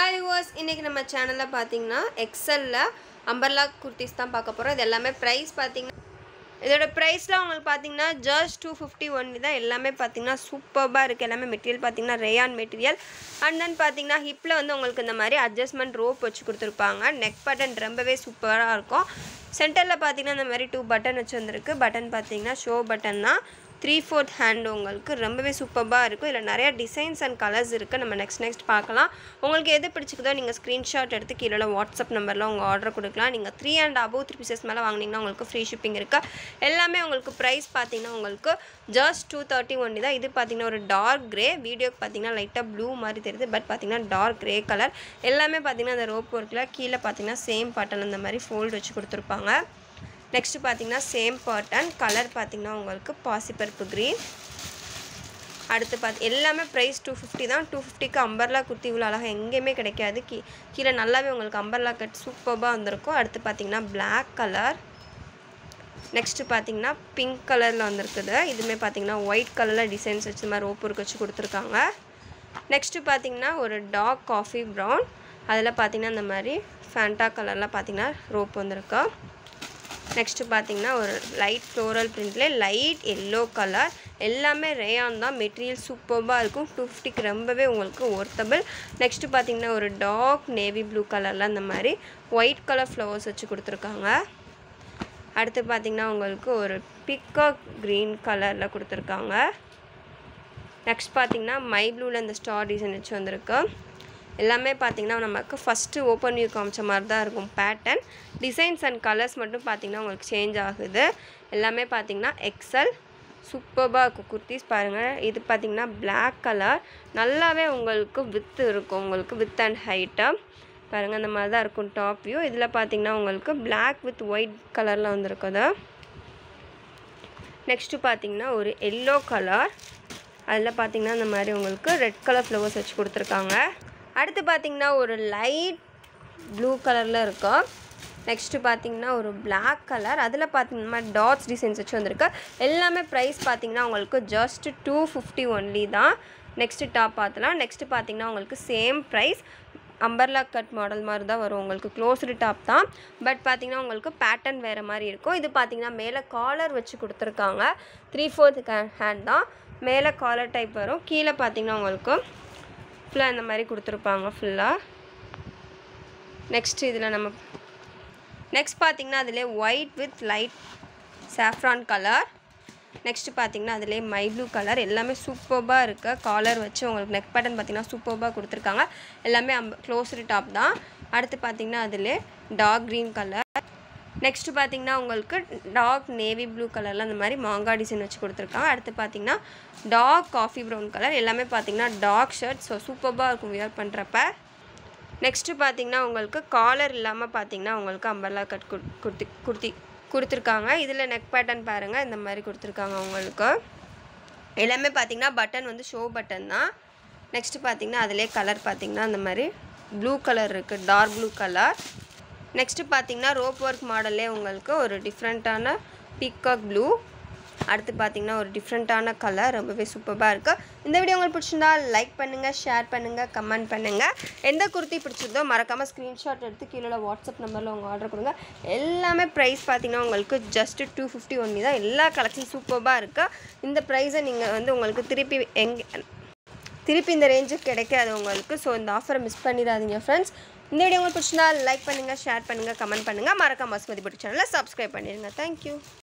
hi was இன்றைக்கி நம்ம சேனலில் பார்த்தீங்கன்னா எக்ஸலில் அம்பர்லா குர்த்திஸ் தான் பார்க்க போகிறோம் இது எல்லாமே ப்ரைஸ் பார்த்தீங்கன்னா இதோட ப்ரைஸ்லாம் உங்களுக்கு பார்த்தீங்கன்னா ஜஸ்ட் டூ ஃபிஃப்டி ஒன்லி தான் எல்லாமே பார்த்தீங்கன்னா சூப்பராக இருக்குது எல்லாமே மெட்டீரியல் பார்த்தீங்கன்னா ரேயான் மெட்டீரியல் அண்ட் தென் பார்த்தீங்கன்னா ஹிப்பில் வந்து உங்களுக்கு இந்த மாதிரி அட்ஜஸ்ட்மெண்ட் ரோப் வச்சு கொடுத்துருப்பாங்க நெக் பட்டன் ரொம்பவே சூப்பராக இருக்கும் சென்டரில் பார்த்தீங்கன்னா இந்த மாதிரி டூ பட்டன் வச்சு வந்திருக்கு பட்டன் பார்த்தீங்கன்னா ஷோ பட்டன் தான் த்ரீ ஃபோர்த் ஹேண்ட் உங்களுக்கு ரொம்பவே சூப்பராக இருக்கும் இதில் நிறைய டிசைன்ஸ் அண்ட் கலர்ஸ் இருக்குது நம்ம நெக்ஸ்ட் நெக்ஸ்ட் பார்க்கலாம் உங்களுக்கு எது பிடிச்சிக்குதோ நீங்கள் ஸ்க்ரீன்ஷாட் எடுத்து கீழே வாட்ஸ்அப் நம்பரில் உங்கள் ஆர்டர் கொடுக்கலாம் நீங்கள் three and above three pieces மேலே வாங்கினீங்கன்னா உங்களுக்கு ஃப்ரீ ஷிப்பிங் இருக்குது எல்லாமே உங்களுக்கு ப்ரைஸ் பார்த்தீங்கன்னா உங்களுக்கு ஜஸ்ட் டூ தேர்ட்டி ஒன்லி தான் இது பார்த்தீங்கன்னா ஒரு டார்க் க்ரே வீடியோக்கு பார்த்தீங்கன்னா லைட்டாக ப்ளூ மாதிரி தெரியுது பட் பார்த்தீங்கன்னா டார்க் க்ரே கலர் எல்லாமே பார்த்தீங்கன்னா அந்த ரோப் ஒர்க்கில் கீழே பார்த்தீங்கன்னா சேம் பட்டன் இந்த மாதிரி ஃபோல்டு வச்சு கொடுத்துருப்பாங்க நெக்ஸ்ட்டு பார்த்தீங்கன்னா சேம் பட்டன் கலர் பார்த்தீங்கன்னா உங்களுக்கு பாசிப்பருப்பு க்ரீன் அடுத்து பார்த்து எல்லாமே ப்ரைஸ் டூ ஃபிஃப்டி தான் டூ ஃபிஃப்டிக்கு அம்பர்லா குர்த்தி இவ்வளோ அழகாக எங்கேயுமே கிடைக்காது கீ கீழே நல்லாவே உங்களுக்கு அம்பர்லா கட் சூப்பராக வந்திருக்கும் அடுத்து பார்த்தீங்கன்னா பிளாக் கலர் நெக்ஸ்ட்டு பார்த்தீங்கன்னா பிங்க் கலரில் வந்திருக்குது இதுவுமே பார்த்தீங்கன்னா ஒயிட் கலரில் டிசைன்ஸ் வச்சு மாதிரி ரோப் ஒர்க் வச்சு கொடுத்துருக்காங்க நெக்ஸ்ட்டு பார்த்தீங்கன்னா ஒரு டார்க் காஃபி ப்ரௌன் அதில் பார்த்தீங்கன்னா இந்த மாதிரி ஃபேண்டா கலரில் பார்த்தீங்கன்னா ரோப் வந்திருக்கு நெக்ஸ்ட்டு பார்த்தீங்கன்னா ஒரு லைட் ஃப்ளோரல் பிரிண்ட்லேயே லைட் எல்லோ கலர் எல்லாமே ரேயான் தான் மெட்டீரியல் சூப்பராக இருக்கும் டூ ஃபிஃப்டிக்கு ரொம்பவே உங்களுக்கு ஒர்த்தபிள் நெக்ஸ்ட்டு பார்த்தீங்கன்னா ஒரு டார்க் நேவி ப்ளூ கலரில் அந்த மாதிரி ஒயிட் கலர் ஃப்ளவர்ஸ் வச்சு கொடுத்துருக்காங்க அடுத்து பார்த்தீங்கன்னா உங்களுக்கு ஒரு பிக்காக் க்ரீன் கலரில் கொடுத்துருக்காங்க நெக்ஸ்ட் பார்த்தீங்கன்னா மை ப்ளூவில் இந்த ஸ்டார் டிசைன் வச்சு வந்திருக்கு எல்லாமே பார்த்திங்கன்னா நமக்கு ஃபஸ்ட்டு ஓப்பன் வியூ காமிச்ச மாதிரி தான் இருக்கும் பேட்டர்ன் டிசைன்ஸ் அண்ட் கலர்ஸ் மட்டும் பார்த்திங்கன்னா உங்களுக்கு சேஞ்ச் ஆகுது எல்லாமே பார்த்திங்கன்னா எக்ஸல் சூப்பராக இருக்கும் குர்த்திஸ் பாருங்கள் இது பார்த்திங்கன்னா பிளாக் கலர் நல்லாவே உங்களுக்கு வித்து இருக்கும் உங்களுக்கு வித் அண்ட் ஹைட்டாக பாருங்கள் அந்த மாதிரி தான் இருக்கும் டாப் வியூ இதில் பார்த்திங்கன்னா உங்களுக்கு பிளாக் வித் ஒயிட் கலரில் வந்துருக்குது நெக்ஸ்ட்டு பார்த்திங்கன்னா ஒரு எல்லோ கலர் அதில் பார்த்திங்கன்னா இந்த மாதிரி உங்களுக்கு ரெட் கலர் ஃப்ளவர்ஸ் வச்சு கொடுத்துருக்காங்க அடுத்து பார்த்திங்கன்னா ஒரு லைட் ப்ளூ கலரில் இருக்கும் நெக்ஸ்ட்டு பார்த்திங்கன்னா ஒரு பிளாக் கலர் அதில் பார்த்திங்கன்னா டாட்ஸ் டிசைன்ஸ் வச்சு வந்திருக்கு எல்லாமே ப்ரைஸ் பார்த்திங்கன்னா உங்களுக்கு ஜஸ்ட் டூ ஃபிஃப்டி ஒன்லி தான் நெக்ஸ்ட்டு டாப் பார்த்துலாம் நெக்ஸ்ட்டு பார்த்திங்கன்னா உங்களுக்கு same price umbrella cut model மாதிரி தான் வரும் உங்களுக்கு க்ளோஸ்டு டாப் தான் பட் பார்த்திங்கன்னா உங்களுக்கு பேட்டர்ன் வேறு மாதிரி இருக்கும் இது பார்த்திங்கன்னா மேலே காலர் வச்சு கொடுத்துருக்காங்க த்ரீ ஃபோர்த் ஹேண்ட் தான் மேலே காலர் டைப் வரும் கீழே பார்த்திங்கன்னா உங்களுக்கு ஃபுல்லாக இந்த மாதிரி கொடுத்துருப்பாங்க ஃபுல்லாக நெக்ஸ்ட் இதில் நம்ம நெக்ஸ்ட் பார்த்திங்கன்னா அதிலே white with light saffron colour next பார்த்தீங்கன்னா அதிலே மை ப்ளூ கலர் எல்லாமே சூப்பராக இருக்குது காலர் வச்சு உங்களுக்கு நெக் பட்டன் பார்த்தீங்கன்னா சூப்பராக கொடுத்துருக்காங்க எல்லாமே அம்ப க்ளோஸ்டு டாப் தான் அடுத்து பார்த்தீங்கன்னா அதிலே டார்க் க்ரீன் கலர் நெக்ஸ்ட்டு பார்த்தீங்கன்னா உங்களுக்கு டார்க் நேவி ப்ளூ கலரில் அந்த மாதிரி மாங்காய் டிசைன் வச்சு கொடுத்துருக்காங்க அடுத்து பார்த்தீங்கன்னா டார்க் காஃபி ப்ரௌன் கலர் எல்லாமே பார்த்தீங்கன்னா டார்க் ஷர்ட் ஸோ சூப்பராக இருக்கும் வியர் பண்ணுறப்ப நெக்ஸ்ட்டு பார்த்தீங்கன்னா உங்களுக்கு காலர் இல்லாமல் பார்த்தீங்கன்னா உங்களுக்கு அம்பர்லா கட் குர்த்தி குர்த்தி கொடுத்துருக்காங்க இதில் நெக் பேட்டர்ன் பாருங்கள் இந்த மாதிரி கொடுத்துருக்காங்க உங்களுக்கு எல்லாமே பார்த்தீங்கன்னா பட்டன் வந்து ஷோ பட்டன் தான் நெக்ஸ்ட்டு பார்த்தீங்கன்னா அதிலே கலர் பார்த்தீங்கன்னா அந்த மாதிரி ப்ளூ கலர் இருக்குது டார்க் ப்ளூ கலர் நெக்ஸ்ட்டு பார்த்தீங்கன்னா ரோப் ஒர்க் மாடல்லே உங்களுக்கு ஒரு டிஃப்ரெண்ட்டான பீகாக் ப்ளூ அடுத்து பார்த்தீங்கன்னா ஒரு டிஃப்ரெண்ட்டான கலர் ரொம்பவே சூப்பராக இருக்குது இந்த வீடியோ உங்களுக்கு பிடிச்சிருந்தா லைக் பண்ணுங்கள் ஷேர் பண்ணுங்கள் கமெண்ட் பண்ணுங்கள் எந்த குர்த்தி பிடிச்சிருந்தோ மறக்காமல் ஸ்க்ரீன்ஷாட் எடுத்து கீழே வாட்ஸ்அப் நம்பரில் உங்கள் ஆர்டர் கொடுங்க எல்லாமே ப்ரைஸ் பார்த்தீங்கன்னா உங்களுக்கு ஜஸ்ட்டு டூ ஃபிஃப்டி ஒன்லி தான் எல்லா கலெக்ஷன் சூப்பராக இருக்குது இந்த ப்ரைஸை நீங்கள் வந்து உங்களுக்கு திருப்பி எங்கே திருப்பி இந்த ரேஞ்சுக்கு கிடைக்காது உங்களுக்கு ஸோ இந்த ஆஃபரை மிஸ் பண்ணிடாதீங்க ஃப்ரெண்ட்ஸ் இந்த வீடியோ உங்களுக்கு பிடிச்சிருந்தா லைக் பண்ணுங்கள் ஷேர் பண்ணுங்கள் கமெண்ட் பண்ணுங்கள் மறக்காம மஸ்மதி பிடிச்ச சேனலை சப்ஸ்கிரைப் பண்ணிடுங்க தேங்க்யூ